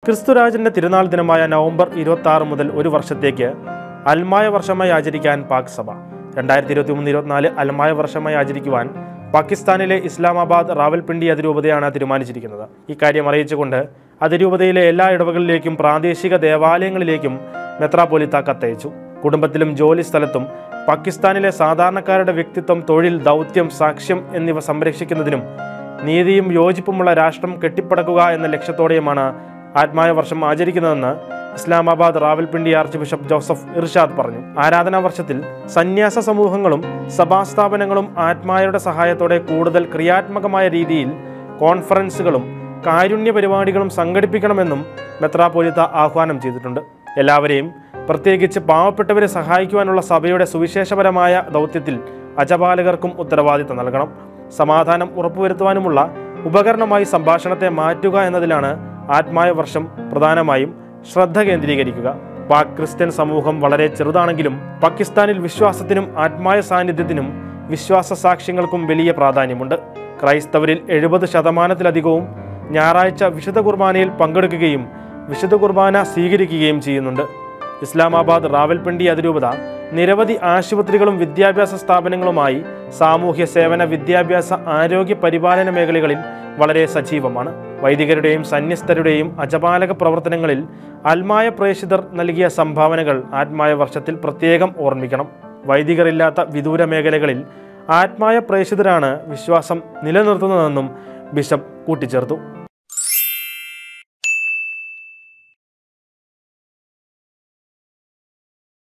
ക്രിസ്തുരാജന്റെ തിരുനാൾ ദിനമായ നവംബർ ഇരുപത്തി ആറ് മുതൽ ഒരു വർഷത്തേക്ക് അൽമായ വർഷമായി ആചരിക്കാൻ പാക് സഭ രണ്ടായിരത്തി ഇരുപത്തി മൂന്ന് ഇരുപത്തിനാല് അൽമായ വർഷമായി ആചരിക്കുവാൻ പാകിസ്ഥാനിലെ ഇസ്ലാമാബാദ് റാവൽപിണ്ടി അതിരൂപതയാണ് തീരുമാനിച്ചിരിക്കുന്നത് ഇക്കാര്യം അറിയിച്ചുകൊണ്ട് അതിരൂപതയിലെ എല്ലാ ഇടവകളിലേക്കും പ്രാദേശിക ദേവാലയങ്ങളിലേക്കും മെത്രാപോലിത്ത കത്തയച്ചു കുടുംബത്തിലും ജോലി സ്ഥലത്തും പാകിസ്ഥാനിലെ സാധാരണക്കാരുടെ വ്യക്തിത്വം തൊഴിൽ ദൗത്യം സാക്ഷ്യം എന്നിവ സംരക്ഷിക്കുന്നതിനും നീതിയും യോജിപ്പുമുള്ള രാഷ്ട്രം കെട്ടിപ്പടക്കുക എന്ന ലക്ഷ്യത്തോടെയുമാണ് ആത്മായ വർഷം ആചരിക്കുന്നതെന്ന് Islamabad Rawalpindi archbishop Joseph Irshad പറഞ്ഞു ആരാധനാ വർഷത്തിൽ സന്യാസ സമൂഹങ്ങളും സഭാസ്ഥാപനങ്ങളും ആത്മായരുടെ സഹായത്തോടെ കൂടുതൽ ക്രിയാത്മകമായ രീതിയിൽ കോൺഫറൻസുകളും കാരുണ്യ പരിപാടികളും സംഘടിപ്പിക്കണമെന്നും മെത്രാപോലിത്ത ആഹ്വാനം ചെയ്തിട്ടുണ്ട് എല്ലാവരെയും പ്രത്യേകിച്ച് പാവപ്പെട്ടവരെ സഹായിക്കുവാനുള്ള സഭയുടെ സുവിശേഷപരമായ ദൗത്യത്തിൽ അജപാലകർക്കും ഉത്തരവാദിത്തം നൽകണം സമാധാനം ഉറപ്പുവരുത്തുവാനുമുള്ള ഉപകരണമായി സംഭാഷണത്തെ മാറ്റുക എന്നതിലാണ് ആത്മായ വർഷം പ്രധാനമായും ശ്രദ്ധ കേന്ദ്രീകരിക്കുക പാക് ക്രിസ്ത്യൻ സമൂഹം വളരെ ചെറുതാണെങ്കിലും പാകിസ്ഥാനിൽ വിശ്വാസത്തിനും ആത്മായ സാന്നിധ്യത്തിനും വിശ്വാസ സാക്ഷ്യങ്ങൾക്കും വലിയ പ്രാധാന്യമുണ്ട് ക്രൈസ്തവരിൽ എഴുപത് ശതമാനത്തിലധികവും ഞായറാഴ്ച വിശുദ്ധ കുർബാനയിൽ പങ്കെടുക്കുകയും വിശുദ്ധ കുർബാന സ്വീകരിക്കുകയും ചെയ്യുന്നുണ്ട് ഇസ്ലാമാബാദ് റാവൽപിണ്ടി അതിരൂപത നിരവധി ആശുപത്രികളും വിദ്യാഭ്യാസ സ്ഥാപനങ്ങളുമായി സാമൂഹ്യ സേവന വിദ്യാഭ്യാസ ആരോഗ്യ പരിപാലന മേഖലകളിൽ വളരെ സജീവമാണ് വൈദികരുടെയും സന്യസ്തരുടെയും അജപാലക പ്രവർത്തനങ്ങളിൽ ആത്മായ പ്രേഷിതർ നൽകിയ സംഭാവനകൾ ആത്മായ വർഷത്തിൽ പ്രത്യേകം ഓർമ്മിക്കണം വൈദികരില്ലാത്ത വിദൂര മേഖലകളിൽ ആത്മായ പ്രേഷിതരാണ് വിശ്വാസം നിലനിർത്തുന്നതെന്നും ബിഷപ്പ് കൂട്ടിച്ചേർത്തു